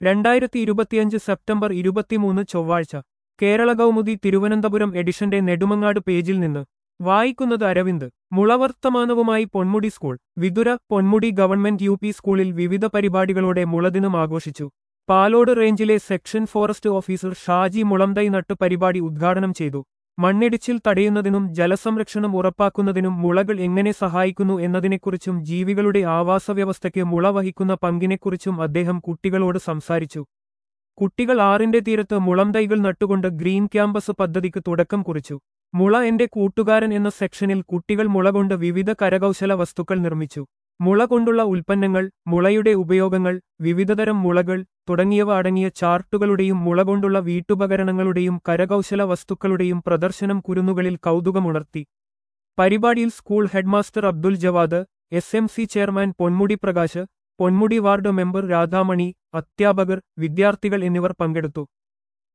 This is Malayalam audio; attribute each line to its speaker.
Speaker 1: രണ്ടായിരത്തി ഇരുപത്തിയഞ്ച് സെപ്റ്റംബർ ഇരുപത്തിമൂന്ന് ചൊവ്വാഴ്ച കേരള കൗമുദി തിരുവനന്തപുരം എഡിഷന്റെ നെടുമങ്ങാട് പേജിൽ നിന്ന് വായിക്കുന്നത് അരവിന്ദ് മുളവർത്തമാനവുമായി Ponmudi school Vithura Ponmudi government U P സ്കൂളിൽ വിവിധ പരിപാടികളോടെ മുളദിനം ആഘോഷിച്ചു പാലോട് റേഞ്ചിലെ സെക്ഷൻ ഫോറസ്റ്റ് ഓഫീസർ ഷാജി മുളംതൈ നട്ട് പരിപാടി ഉദ്ഘാടനം ചെയ്തു മണ്ണിടിച്ചിൽ തടയുന്നതിനും ജലസംരക്ഷണം ഉറപ്പാക്കുന്നതിനും മുളകൾ എങ്ങനെ സഹായിക്കുന്നു എന്നതിനെക്കുറിച്ചും ജീവികളുടെ ആവാസവ്യവസ്ഥയ്ക്ക് മുള വഹിക്കുന്ന പങ്കിനെക്കുറിച്ചും അദ്ദേഹം കുട്ടികളോട് സംസാരിച്ചു കുട്ടികൾ ആറിന്റെ തീരത്ത് മുളംതൈകൾ നട്ടുകൊണ്ട് ഗ്രീൻ ക്യാമ്പസ് പദ്ധതിക്ക് തുടക്കം കുറിച്ചു മുള എന്റെ കൂട്ടുകാരൻ എന്ന സെക്ഷനിൽ കുട്ടികൾ മുള കൊണ്ട് വിവിധ കരകൗശല വസ്തുക്കൾ നിർമ്മിച്ചു മുള കൊണ്ടുള്ള ഉൽപ്പന്നങ്ങൾ മുളയുടെ ഉപയോഗങ്ങൾ വിവിധതരം മുളകൾ തുടങ്ങിയവ അടങ്ങിയ ചാർട്ടുകളുടെയും മുള കൊണ്ടുള്ള വീട്ടുപകരണങ്ങളുടെയും കരകൗശല വസ്തുക്കളുടെയും പ്രദർശനം കുരുന്നുകളിൽ കൗതുകമുണർത്തി പരിപാടിയിൽ school headmaster Abdul Jawad S M C chairman Ponmudi Prakash Ponmudi ward member Radhamani അധ്യാപകർ വിദ്യാർത്ഥികൾ എന്നിവർ പങ്കെടുത്തു